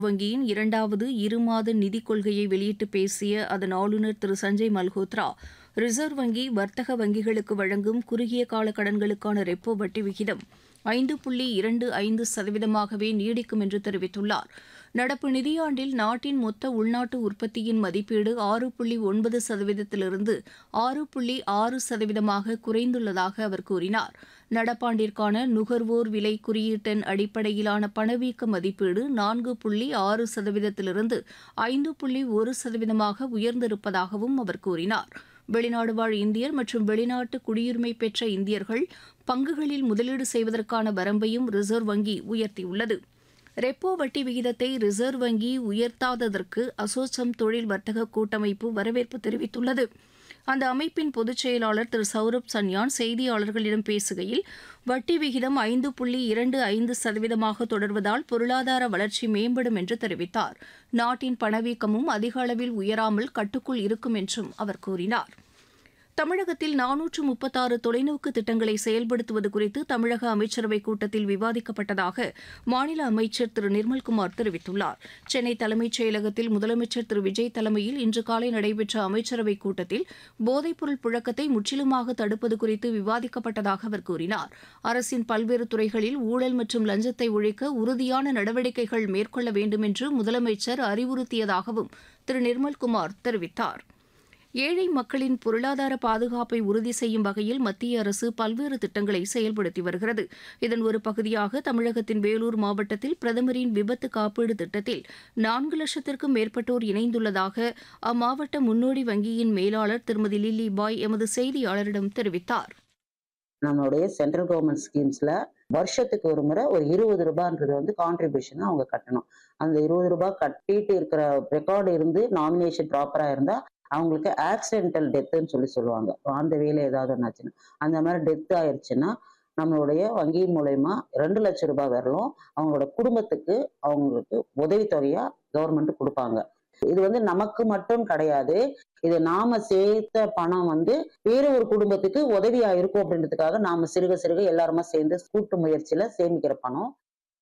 வங்கியின் இரண்டாவது இருமாத நிதிக் கொள்கையை வெளியிட்டு பேசிய அதன் ஆளுநர் திரு சஞ்சய் மல்ஹோத்ரா ரிசர்வ் வங்கி வர்த்தக வங்கிகளுக்கு வழங்கும் குறுகிய கால கடன்களுக்கான ரெப்போ வட்டி விகிதம் ஐந்து புள்ளி இரண்டு ஐந்து சதவீதமாகவே நீடிக்கும் என்று தெரிவித்துள்ளார் நடப்பு நிதியாண்டில் நாட்டின் மொத்த உள்நாட்டு உற்பத்தியின் மதிப்பீடு ஆறு புள்ளி ஒன்பது சதவீதத்திலிருந்து ஆறு புள்ளி ஆறு சதவீதமாக குறைந்துள்ளதாக அவர் கூறினார் நடப்பாண்டிற்கான நுகர்வோர் விலை குறியீட்டெண் அடிப்படையிலான பணவீக்க மதிப்பீடு நான்கு புள்ளி ஆறு சதவீதத்திலிருந்து ஐந்து புள்ளி ஒரு சதவீதமாக உயர்ந்திருப்பதாகவும் அவர் கூறினார் வெளிநாடு வாழ் இந்தியர் மற்றும் வெளிநாட்டு குடியுரிமை பெற்ற இந்தியர்கள் பங்குகளில் முதலீடு செய்வதற்கான வரம்பையும் ரிசர்வ் வங்கி உயர்த்தியுள்ளது ரெப்போ வட்டி விகிதத்தை ரிசர்வ் வங்கி உயர்த்தாததற்கு அசோசம் தொழில் வர்த்தக கூட்டமைப்பு வரவேற்பு தெரிவித்துள்ளது அந்த அமைப்பின் பொதுச் செயலாளர் திரு சௌரப் சன்யான் செய்தியாளர்களிடம் பேசுகையில் வட்டி விகிதம் ஐந்து புள்ளி இரண்டு ஐந்து சதவீதமாக தொடர்வதால் பொருளாதார வளர்ச்சி மேம்படும் என்று தெரிவித்தார் நாட்டின் பணவீக்கமும் அதிக அளவில் உயராமல் கட்டுக்குள் இருக்கும் என்றும் அவர் கூறினார் தமிழகத்தில் நானூற்று முப்பத்தாறு தொலைநோக்கு திட்டங்களை செயல்படுத்துவது குறித்து தமிழக அமைச்சரவைக் கூட்டத்தில் விவாதிக்கப்பட்டதாக மாநில அமைச்சர் திரு நிர்மல்குமார் தெரிவித்துள்ளார் சென்னை தலைமைச் செயலகத்தில் முதலமைச்சர் திரு விஜய் தலைமையில் இன்று காலை நடைபெற்ற அமைச்சரவைக் கூட்டத்தில் போதைப்பொருள் புழக்கத்தை முற்றிலுமாக தடுப்பது குறித்து விவாதிக்கப்பட்டதாக அவர் கூறினார் அரசின் பல்வேறு துறைகளில் ஊழல் மற்றும் லஞ்சத்தை ஒழிக்க உறுதியான நடவடிக்கைகள் மேற்கொள்ள வேண்டும் என்று முதலமைச்சர் அறிவுறுத்தியதாகவும் திரு நிர்மல்குமார் தெரிவித்தார் ஏழை மக்களின் பொருளாதார பாதுகாப்பை உறுதி செய்யும் வகையில் மத்திய அரசு பல்வேறு திட்டங்களை செயல்படுத்தி வருகிறது இதன் ஒரு பகுதியாக தமிழகத்தின் வேலூர் மாவட்டத்தில் பிரதமரின் விபத்து காப்பீடு திட்டத்தில் நான்கு லட்சத்திற்கும் மேற்பட்டோர் இணைந்துள்ளதாக அம்மாவட்ட முன்னோடி வங்கியின் மேலாளர் திருமதி லில்லி பாய் எமது செய்தியாளரிடம் தெரிவித்தார் நம்மளுடைய சென்ட்ரல் கவர்மெண்ட் ஸ்கீம்ஸ்ல வருஷத்துக்கு ஒரு முறை ஒரு இருபது ரூபான்றது வந்து கான்ட்ரிபியூஷன் அவங்க கட்டணும் அந்த இருபது ரூபாய் கட்டிட்டு இருக்கிற ரெக்கார்டு இருந்து நாமினேஷன் ப்ராப்பரா இருந்தா அவங்களுக்கு ஆக்சிடென்டல் டெத்துன்னு சொல்லி சொல்லுவாங்க அந்த வேலை ஏதாவது ஒன்றாச்சுன்னா அந்த மாதிரி டெத் ஆயிடுச்சுன்னா நம்மளுடைய வங்கி மூலயமா ரெண்டு லட்சம் ரூபாய் வரலும் அவங்களோட குடும்பத்துக்கு அவங்களுக்கு உதவித்தொகையா கவர்மெண்ட் கொடுப்பாங்க இது வந்து நமக்கு மட்டும் கிடையாது இது நாம சேர்த்த பணம் வந்து வேற ஒரு குடும்பத்துக்கு உதவியா இருக்கும் அப்படின்றதுக்காக நாம சிறுக சிறுக எல்லாருமா சேர்ந்து கூட்டு முயற்சியில சேமிக்கிற பணம்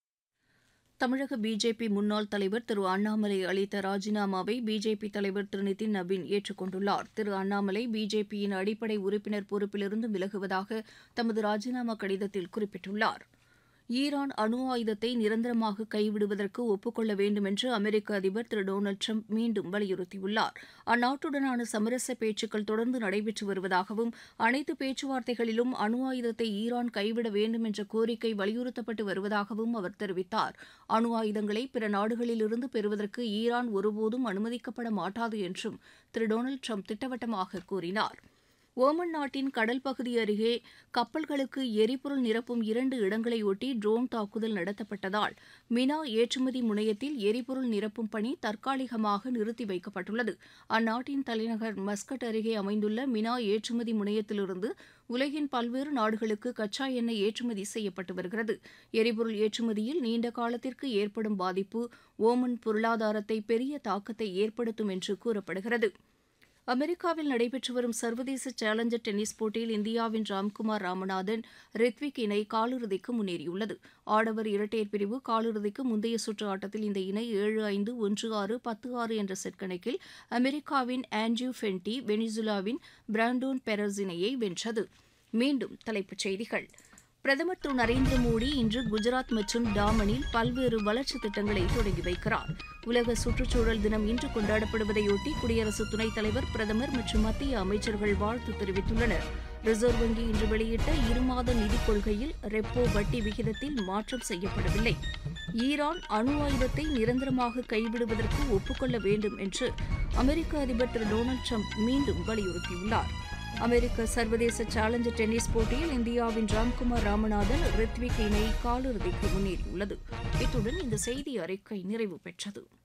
தமிழக பிஜேபி முன்னாள் தலைவர் திரு அண்ணாமலை அளித்த ராஜினாமாவை பிஜேபி தலைவர் திரு நிதின் நவீன் ஏற்றுக்கொண்டுள்ளார் திரு அண்ணாமலை பிஜேபியின் அடிப்படை உறுப்பினர் பொறுப்பிலிருந்து விலகுவதாக தமது ராஜினாமா கடிதத்தில் குறிப்பிட்டுள்ளார் ஈரான் அணு ஆயுதத்தை நிரந்தரமாக கைவிடுவதற்கு ஒப்புக்கொள்ள வேண்டும் என்று அமெரிக்க அதிபர் திரு டொனால்டு ட்ரம்ப் மீண்டும் வலியுறுத்தியுள்ளார் அந்நாட்டுடனான சமரச பேச்சுக்கள் தொடர்ந்து நடைபெற்று வருவதாகவும் அனைத்து பேச்சுவார்த்தைகளிலும் அணு ஆயுதத்தை ஈரான் கைவிட வேண்டும் என்ற கோரிக்கை வலியுறுத்தப்பட்டு வருவதாகவும் அவர் தெரிவித்தார் அணு ஆயுதங்களை பிற நாடுகளிலிருந்து பெறுவதற்கு ஈரான் ஒருபோதும் அனுமதிக்கப்பட மாட்டாது என்றும் திரு டொனால்டு ட்ரம்ப் திட்டவட்டமாக கூறினார் ஓமன் நாட்டின் கடல் பகுதி அருகே கப்பல்களுக்கு எரிபொருள் நிரப்பும் இரண்டு இடங்களை ஒட்டி ட்ரோன் தாக்குதல் நடத்தப்பட்டதால் மினா ஏற்றுமதி முனையத்தில் எரிபொருள் நிரப்பும் பணி தற்காலிகமாக நிறுத்தி வைக்கப்பட்டுள்ளது அந்நாட்டின் தலைநகர் மஸ்கட் அருகே அமைந்துள்ள மினா ஏற்றுமதி முனையத்திலிருந்து உலகின் பல்வேறு நாடுகளுக்கு கச்சா எண்ணெய் ஏற்றுமதி செய்யப்பட்டு வருகிறது எரிபொருள் ஏற்றுமதியில் நீண்ட காலத்திற்கு ஏற்படும் பாதிப்பு ஓமன் பொருளாதாரத்தை பெரிய தாக்கத்தை ஏற்படுத்தும் என்று கூறப்படுகிறது அமெரிக்காவில் நடைபெற்று வரும் சர்வதேச சேலஞ்சர் டென்னிஸ் போட்டியில் இந்தியாவின் ராம்குமார் ராமநாதன் ரித்விக் இணை காலிறுதிக்கு முன்னேறியுள்ளது ஆடவர் இரட்டையர் பிரிவு காலிறுதிக்கு முந்தைய சுற்று ஆட்டத்தில் இந்த இணை ஏழு ஐந்து ஒன்று ஆறு பத்து ஆறு என்ற செட் கணக்கில் அமெரிக்காவின் ஆண்ட்ரியூ ஃபென்டி வெனிசுலாவின் பிராண்டோன் பெரஸ் இணையை வென்றது மீண்டும் தலைப்புச் செய்திகள் பிரதமர் திரு நரேந்திர மோடி இன்று குஜராத் மற்றும் டாமனில் பல்வேறு வளர்ச்சித் திட்டங்களை தொடங்கி வைக்கிறார் உலக சுற்றுச்சூழல் தினம் இன்று கொண்டாடப்படுவதையொட்டி குடியரசு துணைத் தலைவர் பிரதமர் மற்றும் மத்திய அமைச்சர்கள் வாழ்த்து தெரிவித்துள்ளனர் ரிசர்வ் வங்கி இன்று வெளியிட்ட இருமாத நிதிக் கொள்கையில் ரெப்போ வட்டி விகிதத்தில் மாற்றம் செய்யப்படவில்லை ஈரான் அணு ஆயுதத்தை நிரந்தரமாக கைவிடுவதற்கு ஒப்புக்கொள்ள வேண்டும் என்று அமெரிக்க அதிபர் திரு டொனால்டு ட்ரம்ப் மீண்டும் வலியுறுத்தியுள்ளார் அமெரிக்க சர்வதேச சேலஞ்சர் டென்னிஸ் போட்டியில் இந்தியாவின் ராம்குமார் ராமநாதன் ரித்விக் இணை காலிறுதிக்கு முன்னேறியுள்ளது இத்துடன் இந்த செய்தி அறிக்கை நிறைவு பெற்றது